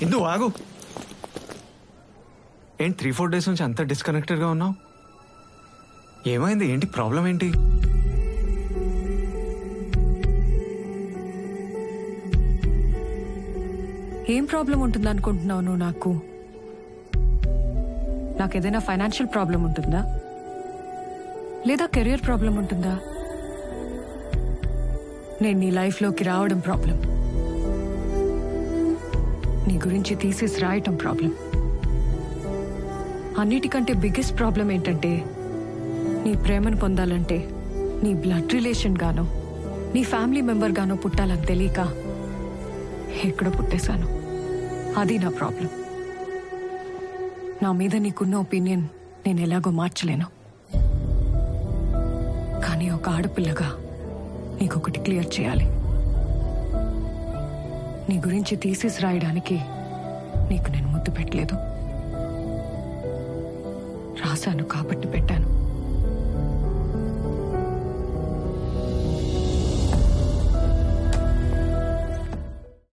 ఇందు ఆగు ఏంటి three four days నుంచి అంత డిస్కనెక్టెడ్గా ఉన్నావు ఏమైంది ఏంటి ప్రాబ్లం ఏంటి ఏం ప్రాబ్లం ఉంటుంది అనుకుంటున్నావు నువ్వు నాకు నాకు ఏదైనా ఫైనాన్షియల్ ప్రాబ్లం ఉంటుందా లేదా కెరియర్ ప్రాబ్లం ఉంటుందా నేను నీ లైఫ్లోకి రావడం ప్రాబ్లం నీ గురించి తీసేసి రాయటం ప్రాబ్లం అన్నిటికంటే బిగ్గెస్ట్ ప్రాబ్లం ఏంటంటే నీ ప్రేమను పొందాలంటే నీ బ్లడ్ రిలేషన్ గానో నీ ఫ్యామిలీ మెంబర్ గానో పుట్టాలని తెలియక ఎక్కడో పుట్టేశాను అది నా ప్రాబ్లం నా మీద నీకున్న ఒపీనియన్ నేను ఎలాగో మార్చలేను కానీ ఒక ఆడపిల్లగా నీకొకటి క్లియర్ చేయాలి నీ గురించి తీసేసి రాయడానికి నీకు నేను ముద్దు పెట్టలేదు రాశాను కాబట్టి పెట్టాను